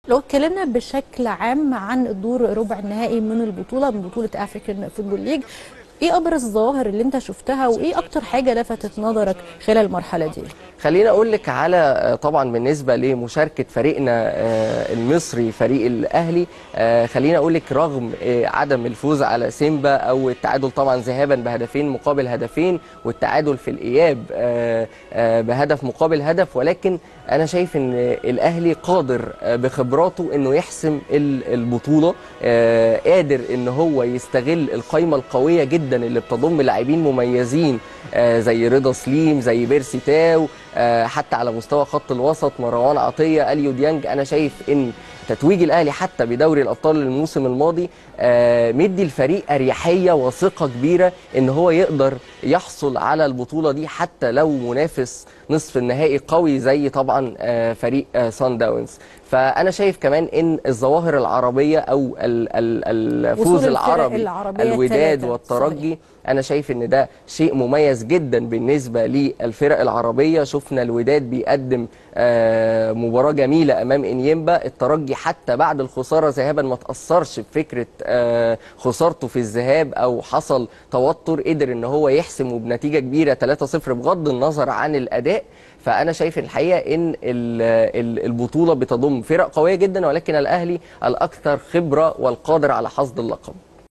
لو اتكلمنا بشكل عام عن الدور ربع النهائي من البطوله من بطوله افريكان فوتبول ليج ايه ابرز الظواهر اللي انت شفتها وايه اكتر حاجه لفتت نظرك خلال المرحله دي خليني اقول لك على آه، طبعا بالنسبه لمشاركه فريقنا آه، المصري فريق الاهلي آه، خليني اقول لك رغم آه، عدم الفوز على سيمبا او التعادل طبعا ذهابا بهدفين مقابل هدفين والتعادل في الاياب آه، آه، بهدف مقابل هدف ولكن انا شايف ان الاهلي قادر آه، بخبراته انه يحسم ال- البطوله آه، قادر ان هو يستغل القائمه القويه جدا اللي بتضم لاعبين مميزين آه، زي رضا سليم زي بيرسي تاو آه، حتى على مستوى خط الوسط مروان عطيه اليو ديانج انا شايف ان تتويج الاهلي حتى بدوري الابطال الموسم الماضي آه، مدي الفريق اريحيه وثقه كبيره ان هو يقدر يحصل على البطوله دي حتى لو منافس نصف النهائي قوي زي طبعا آه، فريق آه، سان داونز فانا شايف كمان ان الظواهر العربيه او ال- ال- الفوز وصول الفرق العربي العربية الوداد الثلاثة. والترجي انا شايف ان ده شيء مميز جدا بالنسبه للفرق العربيه شفنا الوداد بيقدم آه، مباراه جميله امام انيمبا الترجي حتى بعد الخساره ذهابا ما تاثرش بفكره آه، خسارته في الذهاب او حصل توتر قدر ان هو يحسم وبنتيجه كبيره 3-0 بغض النظر عن الاداء فانا شايف الحقيقه ان ال- ال- البطوله بتضم فرق قويه جدا ولكن الاهلي الاكثر خبره والقادر على حصد اللقب